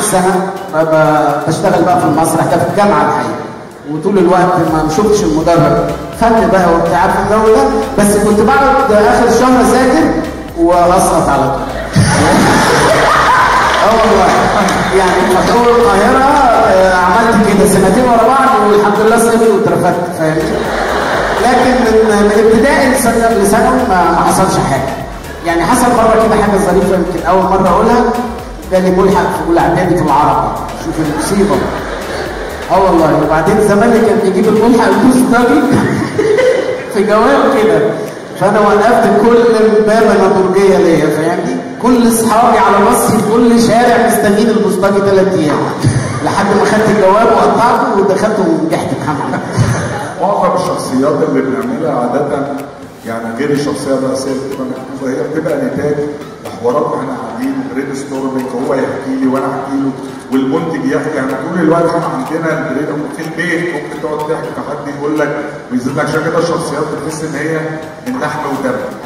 سنه ب- ب- بشتغل بقى في المسرح ده في الجامعه الحقيقه وطول الوقت ما مشوفتش المدرب فن بقى وبتاع عارف الجو ده بس كنت بقعد اخر الشهر اذاكر واسقط على طول اه والله يعني في حقوق القاهره آه، عملت كده سنتين ورا بعض والحمد لله سقطت واترفدت فاهم لكن من من ابتدائي لسنه لثانوي ما ما حصلش حاجه يعني حصل مره كده حاجه ظريفه يمكن اول مره اقولها جالي ملحق في اولى اعدادي في العربي شوف المصيبه اه والله وبعدين زمان كان بيجيب الملحق البوستري في جواب كده فانا وقفت كل بابه نضرجيه ليا فاهمني كل اصحابي على مصر في كل شارع مستنيين البوستاجي ثلاث ايام لحد ما خدت الجواب وقطعته ودخلت ونجحت الحمد لله معظم الشخصيات اللي بنعملها عادة يعني غير الشخصية الرئيسية اللي بتبقى مكتوبة هي بتبقى نتاج لحوارات واحنا قاعدين برين ستورمنج هو يحكي لي وانا احكي له والمنتج يحكي يعني طول الوقت احنا عندنا البرين في البيت ممكن تقعد تحكي فحد يقول لك ويزيد لك عشان كده الشخصيات بتحس ان هي من لحم ودم